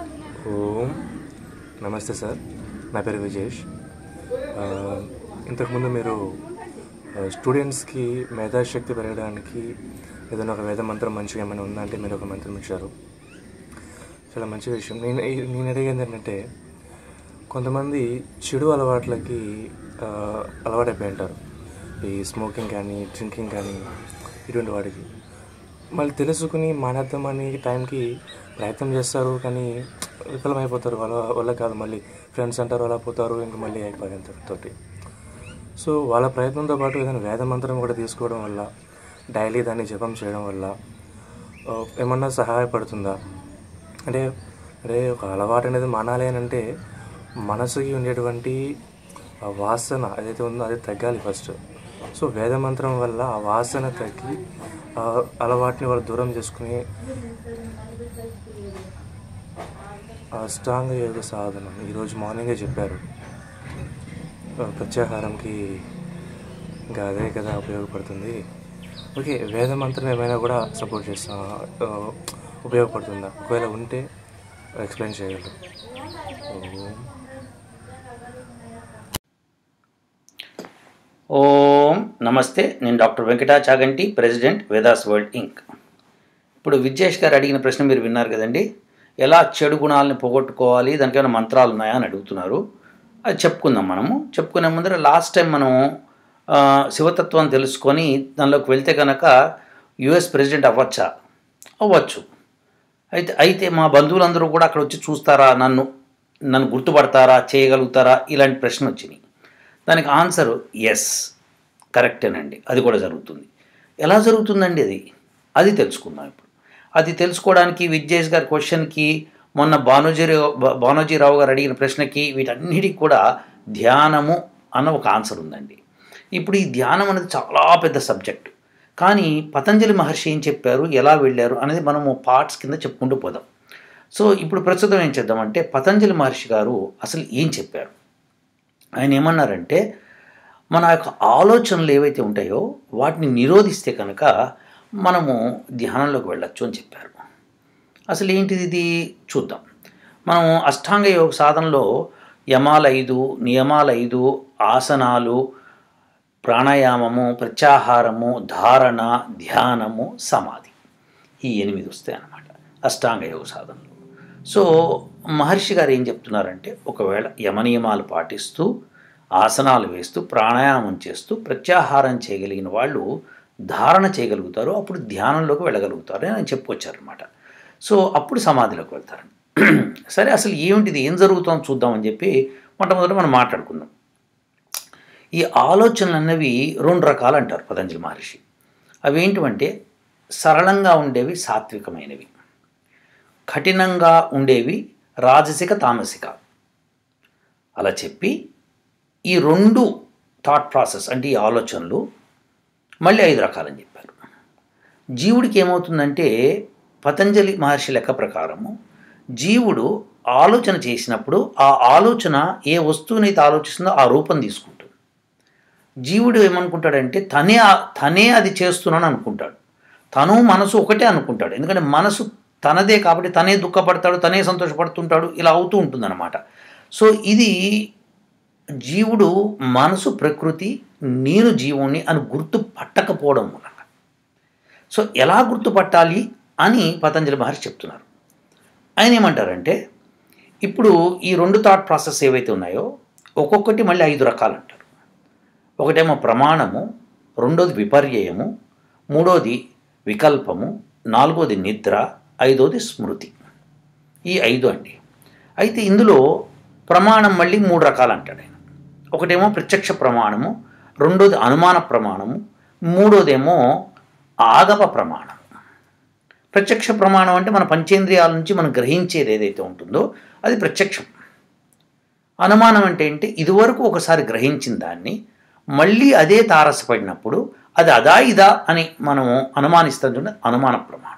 ఓం నమస్తే సార్ నా పేరు విజేష్ ఆ, ఇంతకుముందు మీరు ఆ, స్టూడెంట్స్కి మేధాశక్తి పెరగడానికి ఏదైనా ఒక వేద మంత్రం మంచిగా ఏమైనా ఉందంటే మీరు ఒక మంత్రం ఇచ్చారు చాలా మంచి విషయం నేను నేను అడిగేది ఏంటంటే కొంతమంది చెడు అలవాట్లకి ఆ, అలవాటైపోయి ఉంటారు ఈ స్మోకింగ్ కానీ డ్రింకింగ్ కానీ ఇటువంటి వాటికి మళ్ళీ తెలుసుకుని మానేద్దామని టైంకి ప్రయత్నం చేస్తారు కానీ విఫలమైపోతారు వాళ్ళ వల్ల కాదు మళ్ళీ ఫ్రెండ్స్ అంటారు అలా పోతారు ఇంక మళ్ళీ అయిపోయేంత తోటి సో వాళ్ళ ప్రయత్నంతో పాటు ఏదైనా వేద మంత్రం కూడా తీసుకోవడం వల్ల డైలీ దాన్ని జపం చేయడం వల్ల ఆ, ఏమన్నా సహాయపడుతుందా అంటే అంటే ఒక అలవాటు అనేది మానాలి అని అంటే మనసుకి ఉండేటువంటి ఆ వాసన ఏదైతే ఉందో అది తగ్గాలి ఫస్ట్ సో వేద మంత్రం వల్ల ఆ వాసన తగ్గి ఆ అలవాటుని వాళ్ళు దూరం చేసుకుని ఆ అష్టాంగ యోగ సాధనం ఈరోజు మార్నింగే చెప్పారు ఆ ప్రత్యాహారంకి ఇంకా అదే కదా ఉపయోగపడుతుంది ఓకే వేద మంత్రం ఏమైనా కూడా సపోర్ట్ చేస్తా ఆ, ఉపయోగపడుతుందా ఒకవేళ ఉంటే ఎక్స్ప్లెయిన్ చేయగలరు ఓం ఓం నమస్తే నేను doctor Venkata Chaganti president Vedas world inc ఇప్పుడు విజేష్ గారు అడిగిన ప్రశ్న మీరు విన్నారు కదండి ఎలా చెడు గుణాలను పోగొట్టుకోవాలి దానికి ఏమైనా మంత్రాలు ఉన్నాయా అని అడుగుతున్నారు అది చెప్పుకుందాం మనము చెప్పుకునే ముందర లాస్ట్ టైం మనం ఆ, శివతత్వం తెలుసుకొని దానిలోకి వెళ్తే కనుక యుఎస్ ప్రెసిడెంట్ అవ్వచ్చా అవ్వచ్చు అయితే అయితే మా బంధువులందరూ కూడా అక్కడ వచ్చి చూస్తారా నన్ను నన్ను గుర్తుపడతారా చేయగలుగుతారా ఇలాంటి ప్రశ్న వచ్చినాయి దానికి ఆన్సర్ ఎస్ కరెక్టేనండి అది కూడా జరుగుతుంది ఎలా జరుగుతుందండి అది అది తెలుసుకుందాం ఇప్పుడు అది తెలుసుకోవడానికి విద్యేష్ గారి క్వశ్చన్కి మొన్న బానోజీరావు బానోజీరావు గారు అడిగిన ప్రశ్నకి వీటన్నిటికి కూడా ధ్యానము అన్న ఒక ఆన్సర్ ఉందండి ఇప్పుడు ఈ ధ్యానం అనేది చాలా పెద్ద సబ్జెక్ట్ కానీ పతంజలి మహర్షి ఏం చెప్పారు ఎలా వెళ్ళారు అనేది మనము పార్ట్స్ కింద చెప్పుకుంటూ పోదాం సో ఇప్పుడు ప్రస్తుతం ఏం చేద్దామంటే పతంజలి మహర్షి గారు అసలు ఏం చెప్పారు ఆయన ఏమన్నారంటే మన యొక్క ఆలోచనలు ఏవైతే ఉంటాయో వాటిని నిరోధిస్తే కనుక మనము ధ్యానంలోకి వెళ్ళొచ్చు అని చెప్పారు అసలు ఏంటిది ఇది చూద్దాం మనం అష్టాంగ యోగ సాధనలో యమాలు ఐదు నియమాలు ఐదు ఆసనాలు ప్రాణాయామము ప్రత్యాహారము ధారణ ధ్యానము సమాధి ఈ ఎనిమిది వస్తాయి అన్నమాట అష్టాంగ యోగ సాధనలో సో మహర్షి గారు ఏం చెప్తున్నారంటే ఒకవేళ యమనియమాలు పాటిస్తూ ఆసనాలు వేస్తూ ప్రాణాయామం చేస్తూ ప్రత్యాహారం చేయగలిగిన వాళ్ళు ధారణ చేయగలుగుతారు అప్పుడు ధ్యానంలోకి వెళ్ళగలుగుతారు అని ఆయన చెప్పుకొచ్చారనమాట సో అప్పుడు సమాధిలోకి వెళ్తారు సరే అసలు ఏమిటిది ఏం జరుగుతుందో చూద్దామని చెప్పి మొట్టమొదటి మనం మాట్లాడుకుందాం ఈ ఆలోచనలు అన్నవి రెండు రకాలు అంటారు పతంజలి మహర్షి అవి ఏంటివంటే సరళంగా ఉండేవి సాత్వికమైనవి కఠినంగా ఉండేవి రాజసిక తామసిక అలా చెప్పి ఈ రెండు థాట్ ప్రాసెస్ అంటే ఈ ఆలోచనలు మళ్ళీ ఐదు రకాలని చెప్పారు జీవుడికి ఏమవుతుందంటే పతంజలి మహర్షి లెక్క ప్రకారము జీవుడు ఆలోచన చేసినప్పుడు ఆ ఆలోచన ఏ వస్తువునైతే ఆలోచిస్తుందో ఆ రూపం తీసుకుంటుంది జీవుడు ఏమనుకుంటాడంటే తనే ఆ- తనే అది చేస్తున్నాను అనుకుంటాడు తను మనసు ఒకటే అనుకుంటాడు ఎందుకంటే మనసు తనదే కాబట్టి తనే దుఃఖపడతాడు తనే సంతోషపడుతుంటాడు ఇలా అవుతూ ఉంటుందన్నమాట సో ఇది జీవుడు మనసు ప్రకృతి నేను జీవుణ్ణి అని గుర్తు పట్టకపోవడం మూలంగా సో ఎలా గుర్తుపట్టాలి అని పతంజలి మహర్షి చెప్తున్నారు ఆయన ఏమంటారంటే ఇప్పుడు ఈ రెండు థాట్ ప్రాసెస్ ఏవైతే ఉన్నాయో ఒక్కొక్కటి మళ్ళీ ఐదు రకాలు అంటారు ఒకటేమో ప్రమాణము రెండోది విపర్యయము మూడోది వికల్పము నాలుగోది నిద్ర ఐదోది స్మృతి ఈ ఐదు అండి అయితే ఇందులో ప్రమాణం మళ్ళీ మూడు రకాలు అంటాడు ఆయన ఒకటేమో ప్రత్యక్ష ప్రమాణము రెండోది అనుమాన ప్రమాణము మూడోదేమో ఆగమ ప్రమాణం ప్రత్యక్ష ప్రమాణం అంటే మన పంచేంద్రియాల నుంచి మనం గ్రహించేది ఏదైతే ఉంటుందో అది ప్రత్యక్షం అనుమానం అంటే ఏంటి ఇదివరకు ఒకసారి గ్రహించిన దాన్ని మళ్ళీ అదే తారసపడినప్పుడు అది అదా ఇదా అని మనము అనుమానిస్తాం చూడండి అనుమాన ప్రమాణం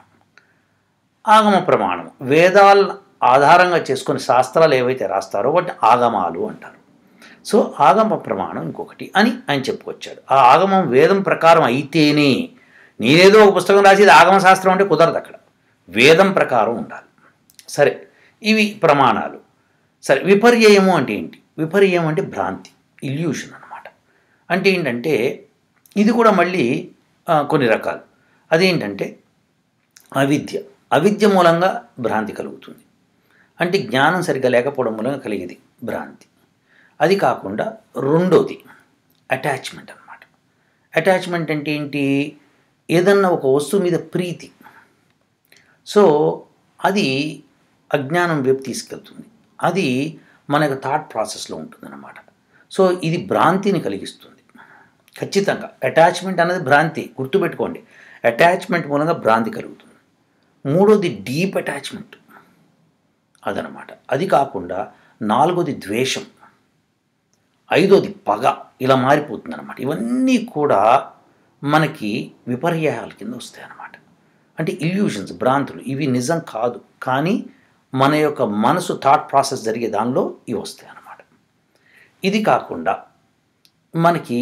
ఆగమ ప్రమాణం వేదాల ఆధారంగా చేసుకుని శాస్త్రాలు ఏవైతే రాస్తారో వాటిని ఆగమాలు అంటారు సో ఆగమ ప్రమాణం ఇంకొకటి అని ఆయన చెప్పుకొచ్చాడు ఆ ఆగమం వేదం ప్రకారం అయితేనే నేనేదో ఒక పుస్తకం రాసేది ఆగమ శాస్త్రం అంటే కుదరదు అక్కడ వేదం ప్రకారం ఉండాలి సరే ఇవి ప్రమాణాలు సరే విపర్యయము అంటే ఏంటి విపర్యయం అంటే భ్రాంతి ఇల్యూషన్ అనమాట అంటే ఏంటంటే ఇది కూడా మళ్ళీ ఆ, కొన్ని రకాలు అదేంటంటే అవిద్య అవిద్య మూలంగా భ్రాంతి కలుగుతుంది అంటే జ్ఞానం సరిగ్గా లేకపోవడం మూలంగా కలిగేది భ్రాంతి అది కాకుండా రెండోది అటాచ్మెంట్ అన్నమాట అటాచ్మెంట్ అంటే ఏంటి ఏదన్నా ఒక వస్తువు మీద ప్రీతి సో అది అజ్ఞానం వైపు తీసుకెళ్తుంది అది మన యొక్క థాట్ ప్రాసెస్లో ఉంటుందన్నమాట సో ఇది భ్రాంతిని కలిగిస్తుంది ఖచ్చితంగా అటాచ్మెంట్ అనేది భ్రాంతి గుర్తుపెట్టుకోండి అటాచ్మెంట్ మూలంగా భ్రాంతి కలుగుతుంది మూడోది డీప్ అటాచ్మెంట్ అదనమాట అది కాకుండా నాలుగోది ద్వేషం ఐదోది పగ ఇలా మారిపోతుంది అనమాట ఇవన్నీ కూడా మనకి విపర్యాయాల కింద వస్తాయి అన్నమాట అంటే ఇల్యూషన్స్ భ్రాంతులు ఇవి నిజం కాదు కానీ మన యొక్క మనసు థాట్ ప్రాసెస్ జరిగే దానిలో ఇవి వస్తాయి అన్నమాట ఇది కాకుండా మనకి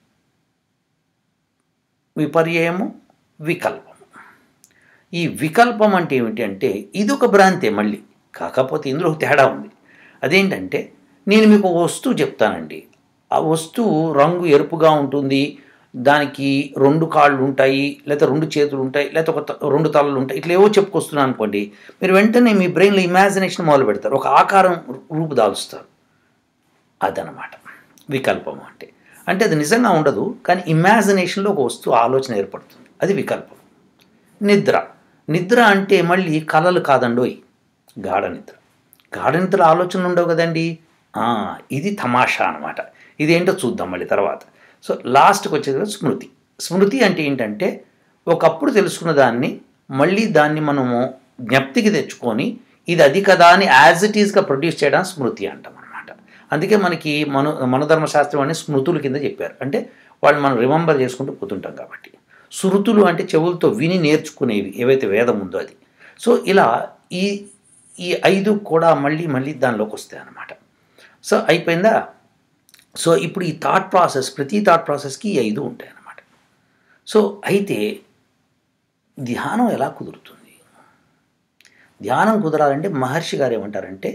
విపర్యయము వికల్పము ఈ వికల్పం అంటే ఏమిటి అంటే ఇది ఒక భ్రాంతే మళ్ళీ కాకపోతే ఇందులో ఒక తేడా ఉంది అదేంటంటే నేను మీకు ఒక వస్తువు చెప్తానండి ఆ వస్తువు రంగు ఎరుపుగా ఉంటుంది దానికి రెండు కాళ్ళు ఉంటాయి లేదా రెండు చేతులు ఉంటాయి లేదా ఒక త- రెండు తలలు ఉంటాయి ఇట్లా ఏవో చెప్పుకొస్తున్నాను అనుకోండి మీరు వెంటనే మీ బ్రెయిన్లో ఇమాజినేషన్ మొదలు పెడతారు ఒక ఆకారం రూపుదాలుస్తారు అదనమాట వికల్పం అంటే అంటే అది నిజంగా ఉండదు కానీ ఇమాజినేషన్లో ఒక వస్తువు ఆలోచన ఏర్పడుతుంది అది వికల్పం నిద్ర నిద్ర అంటే మళ్ళీ కలలు కాదండోయ్ గాఢ నిద్ర గాఢ నిద్ర ఆలోచనలు ఉండవు కదండి ఆ, ఇది తమాషా అనమాట ఇదేంటో చూద్దాం మళ్ళీ తర్వాత సో లాస్ట్కి వచ్చేది స్మృతి స్మృతి అంటే ఏంటంటే ఒకప్పుడు తెలుసుకున్న దాన్ని మళ్ళీ దాన్ని మనము జ్ఞప్తికి తెచ్చుకొని ఇది అది కదా అని యాజ్ ఇట్ ఈస్గా ప్రొడ్యూస్ చేయడం స్మృతి అంటాం అనమాట అందుకే మనకి మన మనధర్మశాస్త్రం అనే స్మృతుల కింద చెప్పారు అంటే వాళ్ళు మనం రిమెంబర్ చేసుకుంటూ పోతుంటాం కాబట్టి శృతులు అంటే చెవులతో విని నేర్చుకునేవి ఏవైతే వేదం ఉందో అది సో ఇలా ఈ ఈ ఐదు కూడా మళ్ళీ మళ్ళీ దానిలోకి వస్తాయి అన్నమాట సో అయిపోయిందా సో ఇప్పుడు ఈ థాట్ ప్రాసెస్ ప్రతి థాట్ ప్రాసెస్కి ఈ ఐదు ఉంటాయి అన్నమాట సో అయితే ధ్యానం ఎలా కుదురుతుంది ధ్యానం కుదరాలంటే మహర్షి గారు ఏమంటారంటే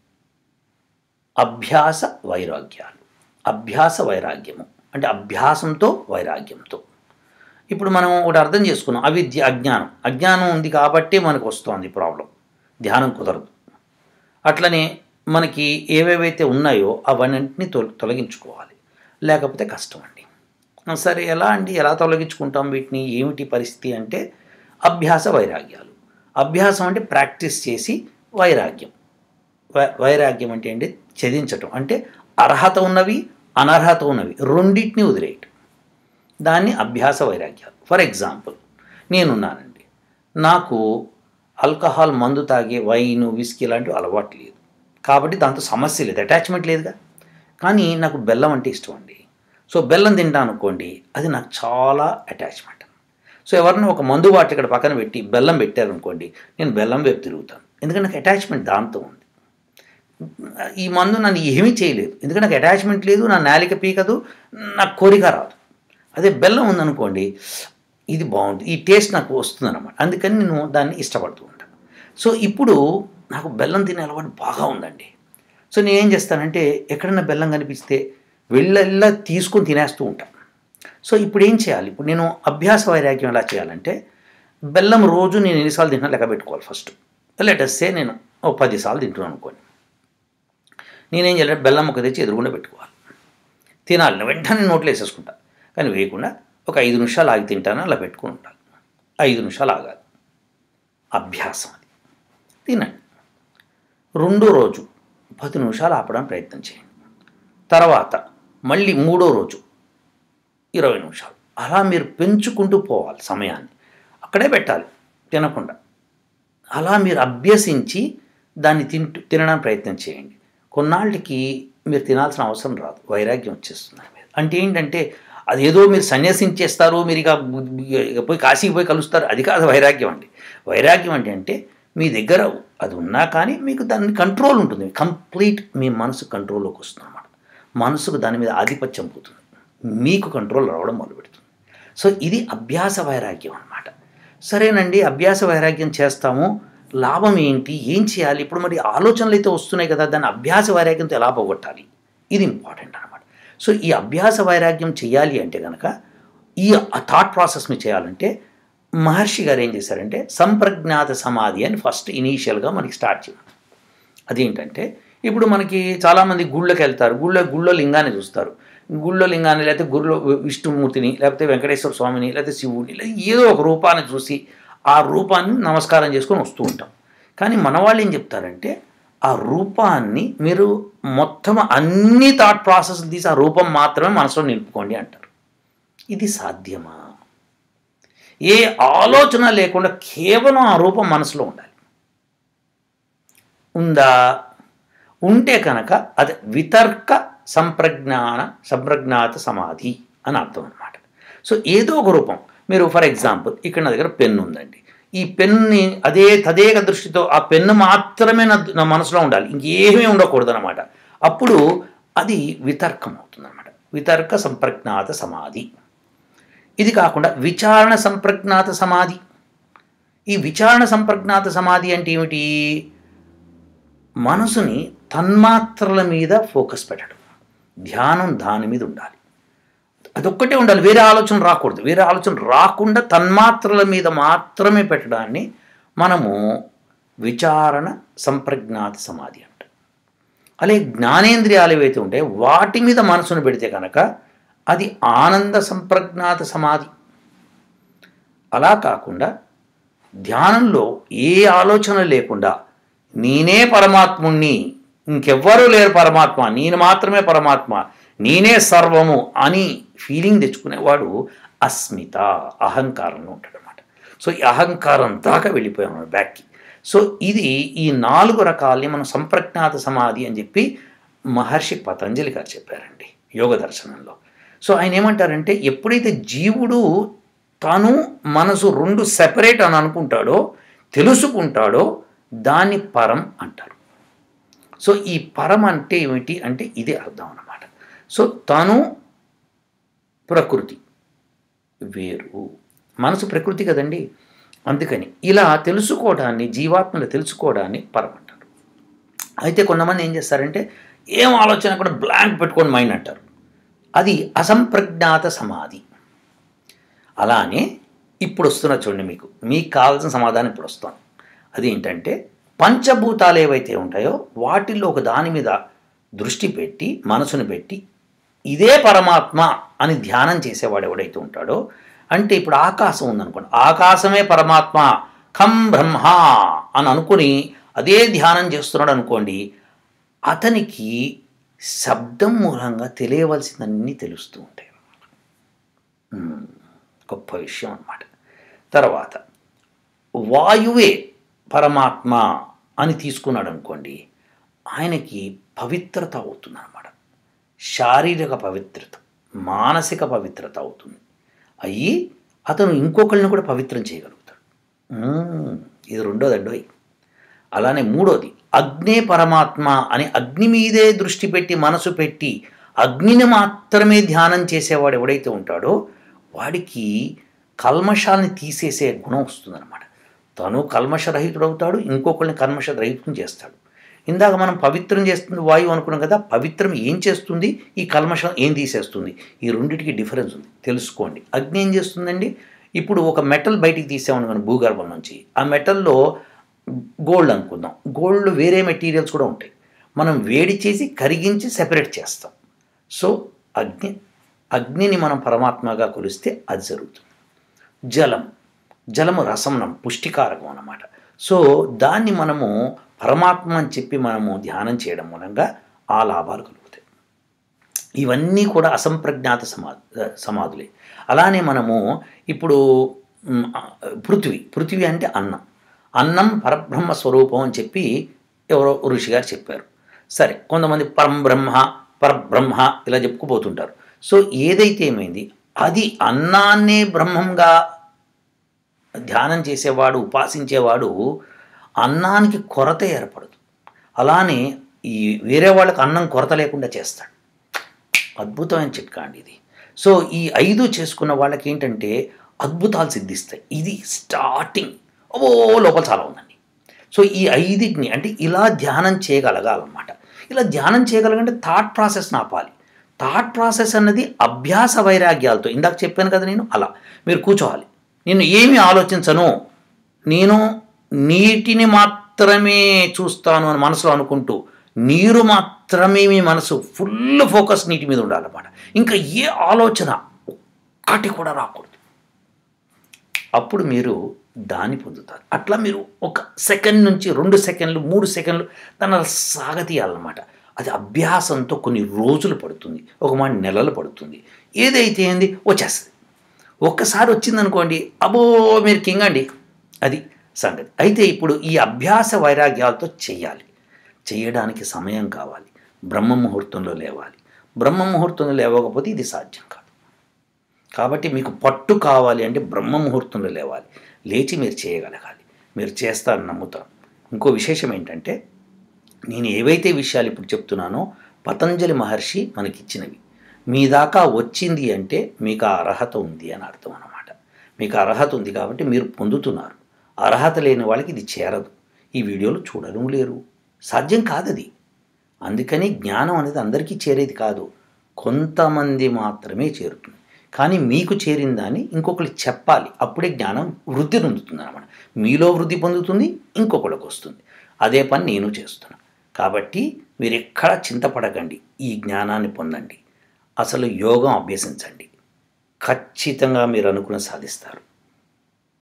అభ్యాస వైరాగ్యాలు అభ్యాస వైరాగ్యము అంటే అభ్యాసంతో వైరాగ్యంతో ఇప్పుడు మనం ఒకటి అర్థం చేసుకున్నాం అవిద్య అజ్ఞానం అజ్ఞానం ఉంది కాబట్టే మనకు వస్తుంది ప్రాబ్లం ధ్యానం కుదరదు అట్లనే మనకి ఏవేవైతే ఉన్నాయో అవన్నింటినీ తొ తొలగించుకోవాలి లేకపోతే కష్టం అండి ఆ, సరే ఎలా అండి ఎలా తొలగించుకుంటాం వీటిని ఏమిటి పరిస్థితి అంటే అభ్యాస వైరాగ్యాలు అభ్యాసం అంటే ప్రాక్టీస్ చేసి వైరాగ్యం వై- వైరాగ్యం అంటే ఏంటి ఛేదించటం అంటే అర్హత ఉన్నవి అనర్హత ఉన్నవి రెండింటిని వదిలేయటం దాన్ని అభ్యాస వైరాగ్యాలు ఫర్ ఎగ్జాంపుల్ నేనున్నానండి నాకు ఆల్కహాల్ మందు తాగే వైన్ విస్కీ లాంటివి అలవాటు లేదు కాబట్టి దాంతో సమస్య లేదు అటాచ్మెంట్ లేదుగా కానీ నాకు బెల్లం అంటే ఇష్టం అండి సో బెల్లం తింటాను అనుకోండి అది నాకు చాలా అటాచ్మెంట్ సో ఎవరిని ఒక మందు బాటిల్ ఇక్కడ పక్కన పెట్టి బెల్లం పెట్టారనుకోండి నేను బెల్లం వైపు తిరుగుతాను ఎందుకంటే నాకు అటాచ్మెంట్ దాంతో ఉంది ఈ మందు నన్ను ఏమీ చేయలేదు ఎందుకంటే నాకు అటాచ్మెంట్ లేదు నా నాలిక పీకదు నాకు కోరిక రాదు అదే బెల్లం ఉందనుకోండి ఇది బాగుంటుంది ఈ టేస్ట్ నాకు వస్తుందన్నమాట అందుకని నేను దాన్ని ఇష్టపడుతూ ఉంటాను సో ఇప్పుడు నాకు బెల్లం తినే అలవాటు బాగా ఉందండి సో నేను ఏం చేస్తానంటే ఎక్కడన్నా బెల్లం కనిపిస్తే వెళ్ళల్లా తీసుకొని తినేస్తూ ఉంటాను సో ఇప్పుడు ఏం చేయాలి ఇప్పుడు నేను అభ్యాస వైరాగ్యం ఎలా చేయాలంటే బెల్లం రోజు నేను ఎన్నిసార్లు తింటున్నా లెక్క పెట్టుకోవాలి ఫస్ట్ లెటస్సే నేను ఓ పదిసార్లు తింటున్నాను అనుకోండి నేనేం చేయాలి బెల్లం ఒక తెచ్చి ఎదురుగుండా పెట్టుకోవాలి తినాలి వెంటనే నోట్లో వేసేసుకుంటా కానీ వేయకుండా ఒక ఐదు నిమిషాలు ఆగి తింటాను అలా పెట్టుకుని ఉంటాను ఐదు నిమిషాలు ఆగాలి అభ్యాసం అది తినండి రెండో రోజు పది నిమిషాలు ఆపడానికి ప్రయత్నం చేయండి తర్వాత మళ్ళీ మూడో రోజు ఇరవై నిమిషాలు అలా మీరు పెంచుకుంటూ పోవాలి సమయాన్ని అక్కడే పెట్టాలి తినకుండా అలా మీరు అభ్యసించి దాన్ని తింటూ తినడానికి ప్రయత్నం చేయండి కొన్నాళ్ళకి మీరు తినాల్సిన అవసరం రాదు వైరాగ్యం వచ్చేస్తుంది దాని మీద అంటే ఏంటంటే అదేదో మీరు సన్యాసించేస్తారు మీరు ఇక ఇక పోయి కాశీకి పోయి కలుస్తారు అది కాదు వైరాగ్యం అండి వైరాగ్యం అంటే అంటే మీ దగ్గర అది ఉన్నా కానీ మీకు దాని కంట్రోల్ ఉంటుంది కంప్లీట్ మీ మనసు కంట్రోల్లోకి వస్తుంది అన్నమాట మనసుకు దాని మీద ఆధిపత్యం పోతుంది మీకు కంట్రోల్ రావడం మొదలుపెడుతుంది సో ఇది అభ్యాస వైరాగ్యం అన్నమాట సరేనండి అభ్యాస వైరాగ్యం చేస్తాము లాభం ఏంటి ఏం చేయాలి ఇప్పుడు మరి ఆలోచనలు అయితే వస్తున్నాయి కదా దాన్ని అభ్యాస వైరాగ్యంతో ఎలా పోగొట్టాలి ఇది ఇంపార్టెంట్ అనమాట సో ఈ అభ్యాస వైరాగ్యం చేయాలి అంటే కనుక ఈ థాట్ ప్రాసెస్ని చేయాలంటే మహర్షి గారు ఏం చేశారంటే సంప్రజ్ఞాత సమాధి అని ఫస్ట్ ఇనీషియల్గా మనకి స్టార్ట్ చేయాలి అదేంటంటే ఇప్పుడు మనకి చాలామంది గుళ్ళకి వెళ్తారు గుళ్ళో గుళ్ళో లింగాన్ని చూస్తారు గుళ్ళో లింగాన్ని లేకపోతే గుళ్ళో విష్ణుమూర్తిని లేకపోతే వెంకటేశ్వర స్వామిని లేకపోతే శివుని లేదా ఏదో ఒక రూపాన్ని చూసి ఆ రూపాన్ని నమస్కారం చేసుకొని వస్తూ ఉంటాం కానీ మన వాళ్ళు ఏం చెప్తారంటే ఆ రూపాన్ని మీరు మొత్తం అన్ని థాట్ ప్రాసెస్ తీసి ఆ రూపం మాత్రమే మనసులో నిలుపుకోండి అంటారు ఇది సాధ్యమా ఏ ఆలోచన లేకుండా కేవలం ఆ రూపం మనసులో ఉండాలి ఉందా ఉంటే కనుక అది వితర్క సంప్రజ్ఞాన సంప్రజ్ఞాత సమాధి అని అర్థం అనమాట సో ఏదో ఒక రూపం మీరు ఫర్ ఎగ్జాంపుల్ ఇక్కడ నా దగ్గర పెన్ను ఉందండి ఈ పెన్ని అదే తదేక దృష్టితో ఆ పెన్ను మాత్రమే నా నా మనసులో ఉండాలి ఇంకేమీ ఉండకూడదు అనమాట అప్పుడు అది వితర్కం అవుతుంది అనమాట వితర్క సంప్రజ్ఞాత సమాధి ఇది కాకుండా విచారణ సంప్రజ్ఞాత సమాధి ఈ విచారణ సంప్రజ్ఞాత సమాధి అంటే ఏమిటి మనసుని తన్మాత్రల మీద ఫోకస్ పెట్టడం ధ్యానం దాని మీద ఉండాలి అదొక్కటే ఉండాలి వేరే ఆలోచన రాకూడదు వేరే ఆలోచన రాకుండా తన్మాత్రల మీద మాత్రమే పెట్టడాన్ని మనము విచారణ సంప్రజ్ఞాత సమాధి అంట అలాగే జ్ఞానేంద్రియాలు ఏవైతే ఉంటాయో వాటి మీద మనసును పెడితే కనుక అది ఆనంద సంప్రజ్ఞాత సమాధి అలా కాకుండా ధ్యానంలో ఏ ఆలోచన లేకుండా నేనే పరమాత్ముణ్ణి ఇంకెవ్వరూ లేరు పరమాత్మ నేను మాత్రమే పరమాత్మ నేనే సర్వము అని ఫీలింగ్ తెచ్చుకునేవాడు అస్మిత అహంకారంలో ఉంటాడు అనమాట సో ఈ అహంకారం దాకా వెళ్ళిపోయాం బ్యాక్కి సో ఇది ఈ నాలుగు రకాలని మనం సంప్రజ్ఞాత సమాధి అని చెప్పి మహర్షి పతంజలి గారు చెప్పారండి యోగ దర్శనంలో సో ఆయన ఏమంటారంటే ఎప్పుడైతే జీవుడు తను మనసు రెండు సెపరేట్ అని అనుకుంటాడో తెలుసుకుంటాడో దాన్ని పరం అంటారు సో ఈ పరం అంటే ఏమిటి అంటే ఇదే అర్థం అన్నమాట సో తను ప్రకృతి వేరు మనసు ప్రకృతి కదండి అందుకని ఇలా తెలుసుకోవడాన్ని జీవాత్మలు తెలుసుకోవడాన్ని పరం అంటారు అయితే కొంతమంది ఏం చేస్తారంటే ఏం ఆలోచన కూడా బ్లాంక్ పెట్టుకొని మైండ్ అంటారు అది అసంప్రజ్ఞాత సమాధి అలానే ఇప్పుడు వస్తున్న చూడండి మీకు మీకు కావాల్సిన సమాధానం ఇప్పుడు వస్తాను అదేంటంటే పంచభూతాలు ఏవైతే ఉంటాయో వాటిల్లో ఒక దాని మీద దృష్టి పెట్టి మనసును పెట్టి ఇదే పరమాత్మ అని ధ్యానం చేసేవాడు ఎవడైతే ఉంటాడో అంటే ఇప్పుడు ఆకాశం ఉందనుకోండి ఆకాశమే పరమాత్మ ఖం బ్రహ్మ అని అనుకుని అదే ధ్యానం చేస్తున్నాడు అనుకోండి అతనికి శబ్దం మూలంగా తెలియవలసినన్ని తెలుస్తూ ఉంటాయి ఉమ్, గొప్ప విషయం అన్నమాట తర్వాత వాయువే పరమాత్మ అని తీసుకున్నాడు అనుకోండి ఆయనకి పవిత్రత అవుతుంది అనమాట శారీరక పవిత్రత మానసిక పవిత్రత అవుతుంది అయ్యి అతను ఇంకొకరిని కూడా పవిత్రం చేయగలుగుతాడు మ్మ్. ఇది రెండోదండోయ్ అలానే మూడోది అగ్నే పరమాత్మ అని అగ్ని మీదే దృష్టి పెట్టి మనసు పెట్టి అగ్నిని మాత్రమే ధ్యానం చేసేవాడు ఎవడైతే ఉంటాడో వాడికి కల్మషాల్ని తీసేసే గుణం వస్తుందన్నమాట తను కల్మషరహితుడవుతాడు ఇంకొకరిని కల్మషరహితం చేస్తాడు ఇందాక మనం పవిత్రం చేస్తుంది వాయువు అనుకున్నాం కదా పవిత్రం ఏం చేస్తుంది ఈ కల్మషం ఏం తీసేస్తుంది ఈ రెండిటికి డిఫరెన్స్ ఉంది తెలుసుకోండి అగ్ని ఏం చేస్తుందండి ఇప్పుడు ఒక మెటల్ బయటికి తీసామనుకోండి భూగర్భం నుంచి ఆ మెటల్లో గోల్డ్ అనుకుందాం గోల్డ్ వేరే మెటీరియల్స్ కూడా ఉంటాయి మనం వేడి చేసి కరిగించి సెపరేట్ చేస్తాం సో అగ్ని అగ్నిని మనం పరమాత్మగా కొలిస్తే అది జరుగుతుంది జలం జలము రసంనం పుష్టికారకం అన్నమాట సో దాన్ని మనము పరమాత్మ అని చెప్పి మనము ధ్యానం చేయడం మూలంగా ఆ లాభాలు కలుగుతాయి ఇవన్నీ కూడా అసంప్రజ్ఞాత సమా సమాధులే అలానే మనము ఇప్పుడు మ్, ఆ, పృథ్వీ పృథ్వీ అంటే అన్నం అన్నం పరబ్రహ్మ స్వరూపం అని చెప్పి ఎవరో ఋషి గారు చెప్పారు సరే కొంతమంది పరబ్రహ్మ పరబ్రహ్మ ఇలా చెప్పుకుపోతుంటారు సో ఏదైతే ఏమైంది అది అన్నాన్నే బ్రహ్మంగా ధ్యానం చేసేవాడు ఉపాసించేవాడు అన్నానికి కొరత ఏర్పడదు అలానే ఈ వేరే వాళ్ళకి అన్నం కొరత లేకుండా చేస్తాడు అద్భుతమైన చిట్కా అండి ఇది సో ఈ ఐదు చేసుకున్న వాళ్ళకి ఏంటంటే అద్భుతాలు సిద్ధిస్తాయి ఇది స్టార్టింగ్ ఓ లోపల చాలా ఉందండి సో ఈ ఐదిటిని అంటే ఇలా ధ్యానం చేయగలగాలన్నమాట ఇలా ధ్యానం చేయగలగంటే థాట్ ప్రాసెస్ని ఆపాలి థాట్ ప్రాసెస్ అన్నది అభ్యాస వైరాగ్యాలతో ఇందాక చెప్పాను కదా నేను అలా మీరు కూర్చోవాలి నేను ఏమి ఆలోచించను నేను నీటిని మాత్రమే చూస్తాను అని మనసులో అనుకుంటూ నీరు మాత్రమే మీ మనసు ఫుల్ ఫోకస్ నీటి మీద ఉండాలన్నమాట ఇంకా ఏ ఆలోచన ఒక్కటి కూడా రాకూడదు అప్పుడు మీరు దాన్ని పొందుతారు అట్లా మీరు ఒక సెకండ్ నుంచి రెండు సెకండ్లు మూడు సెకండ్లు దాన్ని అలా సాగతీయాలన్నమాట అది అభ్యాసంతో కొన్ని రోజులు పడుతుంది ఒక మాట నెలలు పడుతుంది ఏదైతే ఏంది వచ్చేస్తుంది ఒక్కసారి వచ్చిందనుకోండి అబో మీరు కింగ్ అండి అది సంగతి అయితే ఇప్పుడు ఈ అభ్యాస వైరాగ్యాలతో చేయాలి చేయడానికి సమయం కావాలి బ్రహ్మ ముహూర్తంలో లేవాలి బ్రహ్మ ముహూర్తంలో లేవకపోతే ఇది సాధ్యం కాదు కాబట్టి మీకు పట్టు కావాలి అంటే బ్రహ్మ ముహూర్తంలో లేవాలి లేచి మీరు చేయగలగాలి మీరు చేస్తారని నమ్ముతాను ఇంకో విశేషం ఏంటంటే నేను ఏవైతే విషయాలు ఇప్పుడు చెప్తున్నానో పతంజలి మహర్షి మనకిచ్చినవి మీ దాకా వచ్చింది అంటే మీకు ఆ అర్హత ఉంది అని అర్థం అన్నమాట మీకు అర్హత ఉంది కాబట్టి మీరు పొందుతున్నారు అర్హత లేని వాళ్ళకి ఇది చేరదు ఈ వీడియోలు చూడడం లేరు సాధ్యం కాదది అందుకని జ్ఞానం అనేది అందరికీ చేరేది కాదు కొంతమంది మాత్రమే చేరుతుంది కానీ మీకు చేరిన దాన్ని ఇంకొకరికి చెప్పాలి అప్పుడే జ్ఞానం వృద్ధి పొందుతుంది అనమాట మీలో వృద్ధి పొందుతుంది ఇంకొకళ్ళకి వస్తుంది అదే పని నేను చేస్తున్నా కాబట్టి మీరు ఎక్కడ చింతపడకండి ఈ జ్ఞానాన్ని పొందండి అసలు యోగం అభ్యసించండి ఖచ్చితంగా మీరు అనుకుని సాధిస్తారు